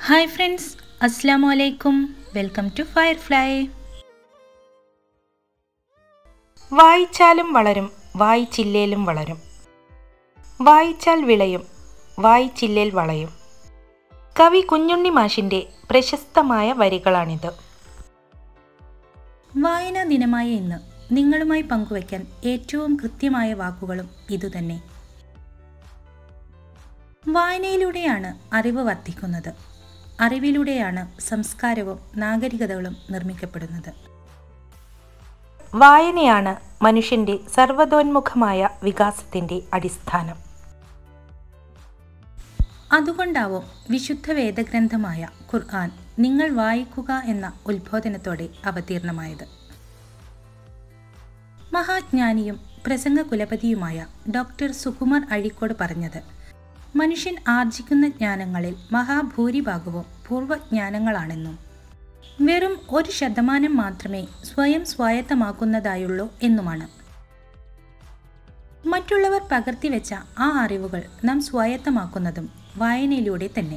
hi friends അസ്സാം വലൈക്കും welcome to firefly വായിച്ചാലും വളരും വായിച്ചില്ലേലും വളരും വായിച്ചാൽ വിളയും വായിച്ചില്ലേൽ വളയും കവി കുഞ്ഞുണ്ണി മാഷിൻ്റെ പ്രശസ്തമായ വരികളാണിത് വായനാ ദിനമായ ഇന്ന് നിങ്ങളുമായി പങ്കുവയ്ക്കാൻ ഏറ്റവും കൃത്യമായ വാക്കുകളും ഇതുതന്നെ വായനയിലൂടെയാണ് അറിവ് വർദ്ധിക്കുന്നത് അറിവിലൂടെയാണ് സംസ്കാരവും നാഗരികതകളും നിർമ്മിക്കപ്പെടുന്നത് വായനയാണ് മനുഷ്യന്റെ സർവതോന്മുഖമായ വികാസത്തിന്റെ അടിസ്ഥാനം അതുകൊണ്ടാവും വിശുദ്ധ വേദഗ്രന്ഥമായ ഖുർആൻ നിങ്ങൾ വായിക്കുക എന്ന ഉത്ബോധനത്തോടെ അവതീർണമായത് മഹാജ്ഞാനിയും പ്രസംഗ കുലപതിയുമായ ഡോക്ടർ സുകുമാർ അഴീക്കോട് പറഞ്ഞത് മനുഷ്യൻ ആർജിക്കുന്ന ജ്ഞാനങ്ങളിൽ മഹാഭൂരിഭാഗവും പൂർവ്വജ്ഞാനങ്ങളാണെന്നും വെറും ഒരു ശതമാനം മാത്രമേ സ്വയം സ്വായത്തമാക്കുന്നതായുള്ളൂ എന്നുമാണ് മറ്റുള്ളവർ പകർത്തിവെച്ച ആ അറിവുകൾ നാം സ്വായത്തമാക്കുന്നതും വായനയിലൂടെ തന്നെ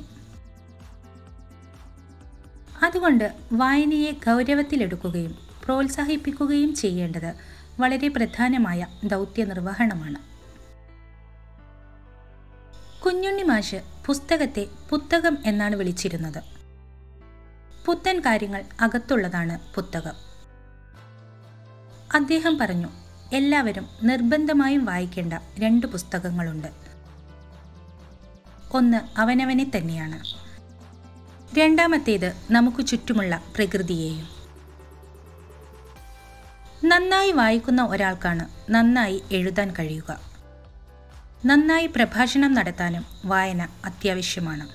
അതുകൊണ്ട് വായനയെ ഗൗരവത്തിലെടുക്കുകയും പ്രോത്സാഹിപ്പിക്കുകയും ചെയ്യേണ്ടത് വളരെ പ്രധാനമായ ദൗത്യ നിർവഹണമാണ് കുഞ്ഞുണ്ണി മാഷ് പുസ്തകത്തെ പുത്തകം എന്നാണ് വിളിച്ചിരുന്നത് പുത്തൻ കാര്യങ്ങൾ അകത്തുള്ളതാണ് പുത്തകം അദ്ദേഹം പറഞ്ഞു എല്ലാവരും നിർബന്ധമായും വായിക്കേണ്ട രണ്ട് പുസ്തകങ്ങളുണ്ട് ഒന്ന് അവനവനെ തന്നെയാണ് രണ്ടാമത്തേത് നമുക്ക് ചുറ്റുമുള്ള പ്രകൃതിയെയും നന്നായി വായിക്കുന്ന ഒരാൾക്കാണ് നന്നായി എഴുതാൻ കഴിയുക നന്നായി പ്രഭാഷണം നടത്താനും വായന അത്യാവശ്യമാണ്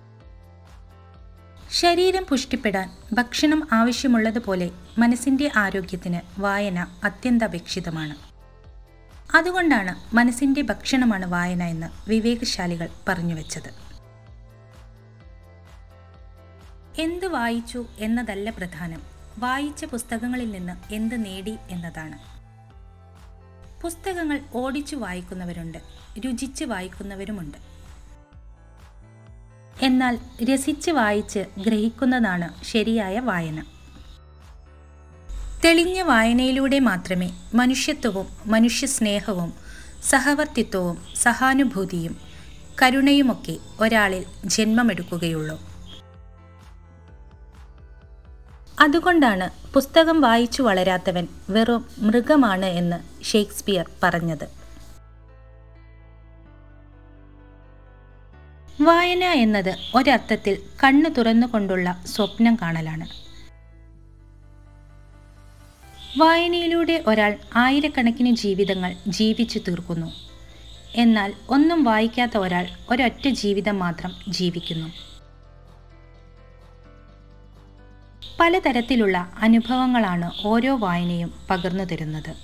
ശരീരം പുഷ്ടിപ്പെടാൻ ഭക്ഷണം ആവശ്യമുള്ളതുപോലെ മനസ്സിൻ്റെ ആരോഗ്യത്തിന് വായന അത്യന്താപേക്ഷിതമാണ് അതുകൊണ്ടാണ് മനസ്സിൻ്റെ ഭക്ഷണമാണ് വായന എന്ന് വിവേകശാലികൾ പറഞ്ഞു വെച്ചത് എന്ത് വായിച്ചു എന്നതല്ല പ്രധാനം വായിച്ച പുസ്തകങ്ങളിൽ നിന്ന് എന്ത് നേടി എന്നതാണ് പുസ്തകങ്ങൾ ഓടിച്ചു വായിക്കുന്നവരുണ്ട് രുചിച്ച് വായിക്കുന്നവരുമുണ്ട് എന്നാൽ രസിച്ച് വായിച്ച് ഗ്രഹിക്കുന്നതാണ് ശരിയായ വായന തെളിഞ്ഞ വായനയിലൂടെ മാത്രമേ മനുഷ്യത്വവും മനുഷ്യസ്നേഹവും സഹവർത്തിത്വവും സഹാനുഭൂതിയും കരുണയുമൊക്കെ ഒരാളിൽ ജന്മമെടുക്കുകയുള്ളൂ അതുകൊണ്ടാണ് പുസ്തകം വായിച്ചു വളരാത്തവൻ വെറും മൃഗമാണ് എന്ന് ഷേക്സ്പിയർ പറഞ്ഞത് വായന എന്നത് ഒരർത്ഥത്തിൽ കണ്ണു തുറന്നുകൊണ്ടുള്ള സ്വപ്നം കാണലാണ് വായനയിലൂടെ ഒരാൾ ആയിരക്കണക്കിന് ജീവിതങ്ങൾ ജീവിച്ചു തീർക്കുന്നു എന്നാൽ ഒന്നും വായിക്കാത്ത ഒരാൾ ഒരൊറ്റ ജീവിതം മാത്രം ജീവിക്കുന്നു പലതരത്തിലുള്ള അനുഭവങ്ങളാണ് ഓരോ വായനയും പകർന്നു തരുന്നത്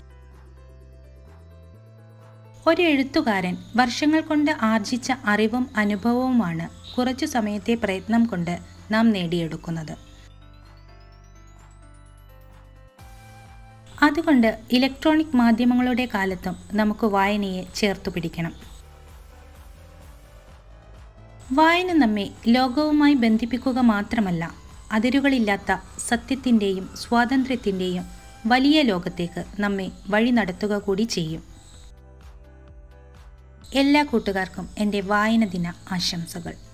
ഒരു എഴുത്തുകാരൻ വർഷങ്ങൾ കൊണ്ട് ആർജിച്ച അറിവും അനുഭവവുമാണ് കുറച്ചു സമയത്തെ പ്രയത്നം കൊണ്ട് നാം നേടിയെടുക്കുന്നത് അതുകൊണ്ട് ഇലക്ട്രോണിക് മാധ്യമങ്ങളുടെ കാലത്തും നമുക്ക് വായനയെ ചേർത്തു പിടിക്കണം വായന നമ്മെ ലോകവുമായി ബന്ധിപ്പിക്കുക മാത്രമല്ല അതിരുകളില്ലാത്ത സത്യത്തിൻ്റെയും സ്വാതന്ത്ര്യത്തിൻ്റെയും വലിയ ലോകത്തേക്ക് നമ്മെ വഴി നടത്തുക കൂടി ചെയ്യും എല്ലാ കൂട്ടുകാർക്കും എൻ്റെ വായന ദിന ആശംസകൾ